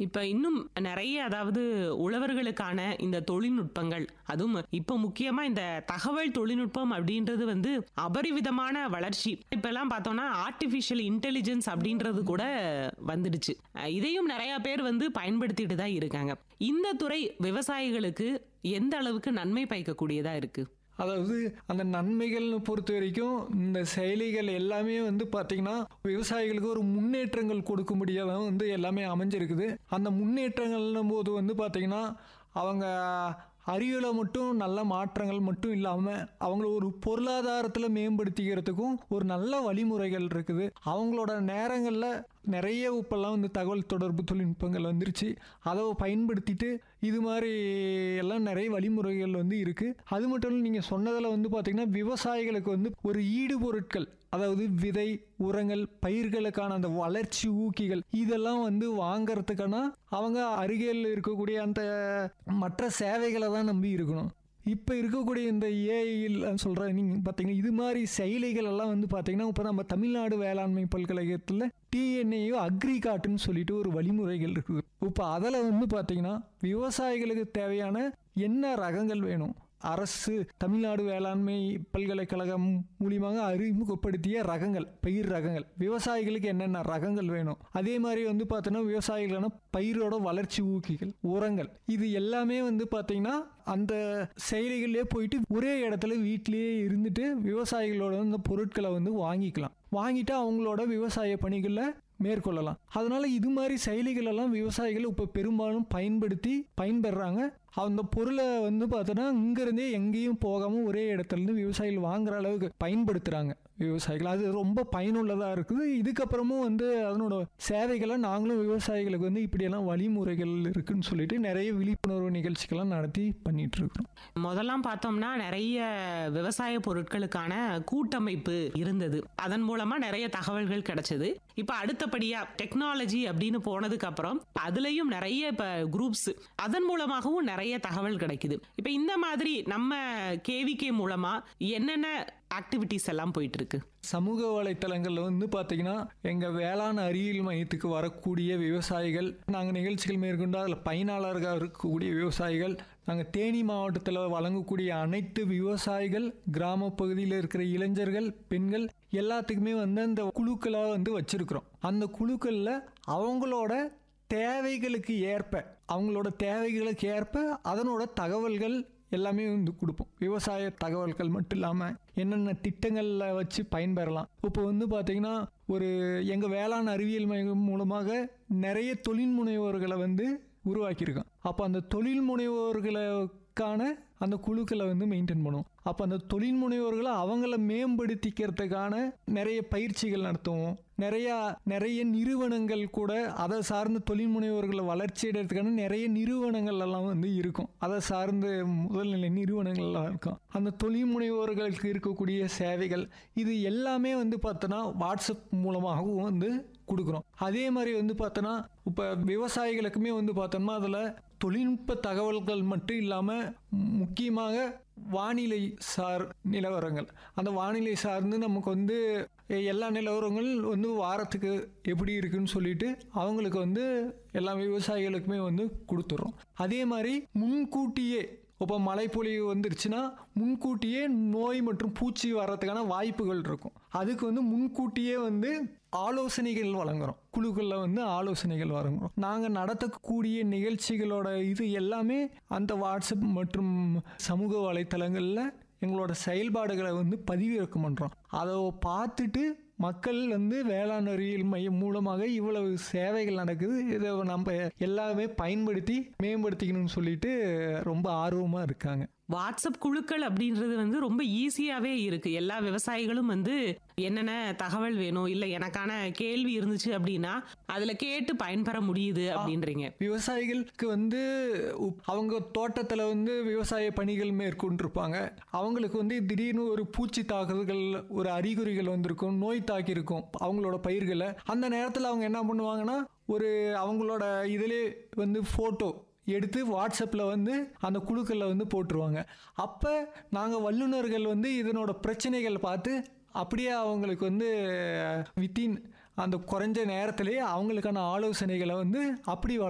இப்ப இன்னும் நிறைய அதாவது உழவர்களுக்கான இந்த தொழில்நுட்பங்கள் அதுவும் இப்ப முக்கியமா இந்த தகவல் தொழில்நுட்பம் அப்படின்றது வந்து அபரிவிதமான வளர்ச்சி இப்ப எல்லாம் பார்த்தோம்னா ஆர்டிபிஷியல் இன்டெலிஜென்ஸ் அப்படின்றது கூட வந்துடுச்சு அஹ் இதையும் நிறைய பேர் வந்து பயன்படுத்திட்டு தான் இருக்காங்க இந்த துறை விவசாயிகளுக்கு எந்த அளவுக்கு நன்மை பயக்கக்கூடியதா இருக்கு அதாவது அந்த நன்மைகள்னு பொறுத்த வரைக்கும் இந்த செயலிகள் எல்லாமே வந்து பார்த்தீங்கன்னா விவசாயிகளுக்கு ஒரு முன்னேற்றங்கள் கொடுக்கும்படியாக தான் வந்து எல்லாமே அமைஞ்சிருக்குது அந்த முன்னேற்றங்கள்னும் போது வந்து பார்த்தீங்கன்னா அவங்க அறிவியல மட்டும் நல்ல மாற்றங்கள் மட்டும் இல்லாமல் அவங்கள ஒரு பொருளாதாரத்தில் மேம்படுத்திக்கிறதுக்கும் ஒரு நல்ல வழிமுறைகள் இருக்குது அவங்களோட நேரங்களில் நிறைய இப்போல்லாம் வந்து தகவல் தொடர்பு தொழில்நுட்பங்கள் வந்துருச்சு அதை பயன்படுத்திட்டு இது மாதிரி எல்லாம் நிறைய வழிமுறைகள் வந்து இருக்குது அது மட்டும் இல்லை நீங்கள் சொன்னதில் வந்து பார்த்திங்கன்னா விவசாயிகளுக்கு வந்து ஒரு ஈடுபொருட்கள் அதாவது விதை உரங்கள் பயிர்களுக்கான அந்த வளர்ச்சி ஊக்கிகள் இதெல்லாம் வந்து வாங்கறதுக்கான அவங்க அருகில் இருக்கக்கூடிய அந்த மற்ற சேவைகளை தான் நம்பி இருக்கணும் இப்போ இருக்கக்கூடிய இந்த ஏஐயில் சொல்கிற நீங்கள் பார்த்தீங்கன்னா இது மாதிரி செயலிகள் எல்லாம் வந்து பார்த்தீங்கன்னா இப்போ நம்ம தமிழ்நாடு வேளாண்மை பல்கலைக்கழகத்தில் டிஎன்ஏயோ அக்ரிகாட்டுன்னு சொல்லிட்டு ஒரு வழிமுறைகள் இருக்குது இப்போ அதில் வந்து பார்த்தீங்கன்னா விவசாயிகளுக்கு தேவையான என்ன ரகங்கள் வேணும் அரசு தமிழ்நாடு வேளாண்மை பல்கலைக்கழகம் மூலியமாக அறிமுகப்படுத்திய ரகங்கள் பயிர் ரகங்கள் விவசாயிகளுக்கு என்னென்ன ரகங்கள் வேணும் அதே மாதிரி வந்து பார்த்தோன்னா விவசாயிகளான பயிரோட வளர்ச்சி ஊக்கிகள் உரங்கள் இது எல்லாமே வந்து பார்த்தீங்கன்னா அந்த செயலிகளே போயிட்டு ஒரே இடத்துல வீட்டிலேயே இருந்துட்டு விவசாயிகளோட அந்த பொருட்களை வந்து வாங்கிக்கலாம் வாங்கிட்டு அவங்களோட விவசாய பணிகளில் மேற்கொள்ளலாம் அதனால இது மாதிரி செயலிகள் எல்லாம் விவசாயிகள் இப்போ பெரும்பாலும் பயன்படுத்தி பயன்பெறாங்க அந்த பொருளை வந்து பார்த்தோன்னா இங்கேருந்தே எங்கேயும் போகாமல் ஒரே இடத்துல இருந்து விவசாயிகள் வாங்குற அளவுக்கு பயன்படுத்துகிறாங்க விவசாயிகள் அது ரொம்ப பயனுள்ளதாக இருக்குது இதுக்கப்புறமும் வந்து அதனோட சேவைகளை நாங்களும் விவசாயிகளுக்கு வந்து இப்படியெல்லாம் வழிமுறைகள் இருக்குன்னு சொல்லிட்டு நிறைய விழிப்புணர்வு நிகழ்ச்சிகள்லாம் நடத்தி பண்ணிட்டு இருக்கிறோம் முதல்லாம் பார்த்தோம்னா நிறைய விவசாய பொருட்களுக்கான கூட்டமைப்பு இருந்தது அதன் மூலமா நிறைய தகவல்கள் கிடைச்சது இப்ப அடுத்தபடியா டெக்னாலஜி அப்படின்னு போனதுக்கு அப்புறம் அதுலயும் நிறைய இப்ப குரூப்ஸ் அதன் மூலமாகவும் நிறைய தகவல் கிடைக்குது இப்ப இந்த மாதிரி நம்ம கேவிகே மூலமா என்னென்ன ஆக்டிவிட்டிஸ் எல்லாம் போயிட்டு இருக்கு சமூக வலைத்தளங்களில் வந்து பார்த்தீங்கன்னா எங்கள் வேளாண் அறிவியல் மையத்துக்கு வரக்கூடிய விவசாயிகள் நாங்கள் நிகழ்ச்சிகள் மேற்கொண்டு அதில் பயனாளர்களாக இருக்கக்கூடிய விவசாயிகள் நாங்கள் தேனி மாவட்டத்தில் வழங்கக்கூடிய அனைத்து விவசாயிகள் கிராம பகுதியில் இருக்கிற இளைஞர்கள் பெண்கள் எல்லாத்துக்குமே வந்து அந்த குழுக்களாக வந்து வச்சுருக்குறோம் அந்த குழுக்களில் அவங்களோட தேவைகளுக்கு ஏற்ப அவங்களோட தேவைகளுக்கு ஏற்ப அதனோட தகவல்கள் எல்லாமே வந்து கொடுப்போம் விவசாய தகவல்கள் மட்டும் இல்லாமல் என்னென்ன திட்டங்களில் வச்சு பயன்பெறலாம் இப்போ வந்து பார்த்திங்கன்னா ஒரு எங்கள் வேளாண் அறிவியல் மையம் மூலமாக நிறைய தொழில் முனைவோர்களை வந்து உருவாக்கியிருக்கோம் அப்போ அந்த தொழில் முனைவோர்களுக்கான அந்த குழுக்களை வந்து மெயின்டைன் பண்ணுவோம் அப்போ அந்த தொழில் முனைவோர்களை அவங்கள மேம்படுத்திக்கிறதுக்கான நிறைய பயிற்சிகள் நடத்துவோம் நிறையா நிறைய நிறுவனங்கள் கூட அதை சார்ந்த தொழில் முனைவோர்களை வளர்ச்சி அடைறதுக்கான நிறைய நிறுவனங்கள் எல்லாம் வந்து இருக்கும் அதை சார்ந்த முதல்நிலை நிறுவனங்கள் எல்லாம் இருக்கும் அந்த தொழில் முனைவோர்களுக்கு இருக்கக்கூடிய சேவைகள் இது எல்லாமே வந்து பார்த்தோன்னா வாட்ஸ்அப் மூலமாகவும் வந்து கொடுக்குறோம் அதே மாதிரி வந்து பார்த்தோன்னா இப்போ விவசாயிகளுக்குமே வந்து பார்த்தோம்னா அதில் தொழில்நுட்ப தகவல்கள் மட்டும் இல்லாமல் முக்கியமாக வானிலை சார் நிலவரங்கள் அந்த வானிலை சார்ந்து நமக்கு வந்து எல்லா நிலவரங்கள் வந்து வாரத்துக்கு எப்படி இருக்குன்னு சொல்லிட்டு அவங்களுக்கு வந்து எல்லா விவசாயிகளுக்குமே வந்து கொடுத்துட்றோம் அதே மாதிரி முன்கூட்டியே இப்போ மழைப்பொழிவு வந்துருச்சுன்னா முன்கூட்டியே நோய் மற்றும் பூச்சி வர்றதுக்கான வாய்ப்புகள் இருக்கும் அதுக்கு வந்து முன்கூட்டியே வந்து ஆலோசனைகள் வழங்குறோம் குழுக்களில் வந்து ஆலோசனைகள் வழங்குறோம் நாங்கள் நடத்தக்கூடிய நிகழ்ச்சிகளோட இது எல்லாமே அந்த வாட்ஸ்அப் மற்றும் சமூக வலைத்தளங்களில் எங்களோட செயல்பாடுகளை வந்து பதிவிறக்கம் பண்ணுறோம் அதை பார்த்துட்டு மக்கள் வந்து வேளாண் அறிவியல் மையம் மூலமாக இவ்வளவு சேவைகள் நடக்குது இதை நம்ம எல்லாமே பயன்படுத்தி மேம்படுத்திக்கணும்னு சொல்லிட்டு ரொம்ப ஆர்வமாக இருக்காங்க வாட்ஸ்அப் குழுக்கள் அப்படின்றது வந்து ரொம்ப ஈஸியாவே இருக்கு எல்லா விவசாயிகளும் வந்து என்னென்ன தகவல் வேணும் இல்ல எனக்கான கேள்வி இருந்துச்சு அப்படின்னா அதுல கேட்டு பயன்பெற முடியுது அப்படின்றீங்க விவசாயிகளுக்கு வந்து உப்- அவங்க தோட்டத்தில் வந்து விவசாய பணிகள் மேற்கொண்டிருப்பாங்க அவங்களுக்கு வந்து திடீர்னு ஒரு பூச்சி தாக்குதல்கள் ஒரு அறிகுறிகள் வந்திருக்கும் நோய் தாக்கியிருக்கும் அவங்களோட பயிர்களை அந்த நேரத்தில் அவங்க என்ன பண்ணுவாங்கன்னா ஒரு அவங்களோட இதிலே வந்து ஃபோட்டோ எடுத்து வாட்ஸ்அப்பில் வந்து அந்த குழுக்களில் வந்து போட்டுருவாங்க அப்போ நாங்கள் வல்லுநர்கள் வந்து இதனோட பிரச்சனைகள் பார்த்து அப்படியே அவங்களுக்கு வந்து வித்தின் அந்த குறைஞ்ச நேரத்திலேயே அவங்களுக்கான ஆலோசனைகளை வந்து அப்படி